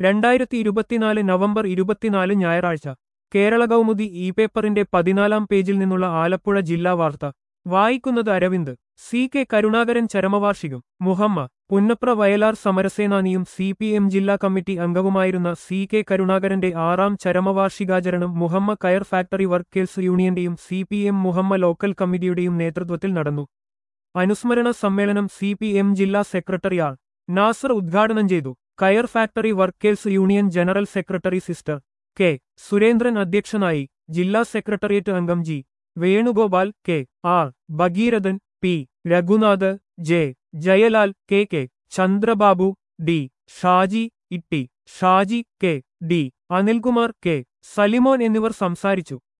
രണ്ടായിരത്തി ഇരുപത്തിനാല് നവംബർ ഇരുപത്തിനാല് ഞായറാഴ്ച കേരള കൗമുദി ഇ പേപ്പറിന്റെ പതിനാലാം പേജിൽ നിന്നുള്ള ആലപ്പുഴ ജില്ലാ വാർത്ത വായിക്കുന്നത് അരവിന്ദ് സി കെ കരുണാകരൻ ചരമവാർഷികം മുഹമ്മ പുന്നപ്ര വയലാർ സമരസേനാനിയും സി പി എം ജില്ലാ കമ്മിറ്റി അംഗവുമായിരുന്ന സി കെ കരുണാകരന്റെ ആറാം ചരമവാർഷികാചരണം മുഹമ്മ കയർ ഫാക്ടറി വർക്കേഴ്സ് യൂണിയന്റെയും C P M Muhamma local കമ്മിറ്റിയുടെയും നേതൃത്വത്തിൽ നടന്നു അനുസ്മരണ സമ്മേളനം സി പി എം ജില്ലാ സെക്രട്ടറി ആർ നാസർ ഉദ്ഘാടനം ചെയ്തു coir factory workers union general secretary sister K Surendran അധ്യക്ഷനായി ജില്ലാ സെക്രട്ടേറിയറ്റ് അംഗം G Venugopal K R Bhagirathan P Raghunath J Jayalal K K Chandrababu D Shaji Itty Shaji K D Anilkumar K Salimon എന്നിവർ സംസാരിച്ചു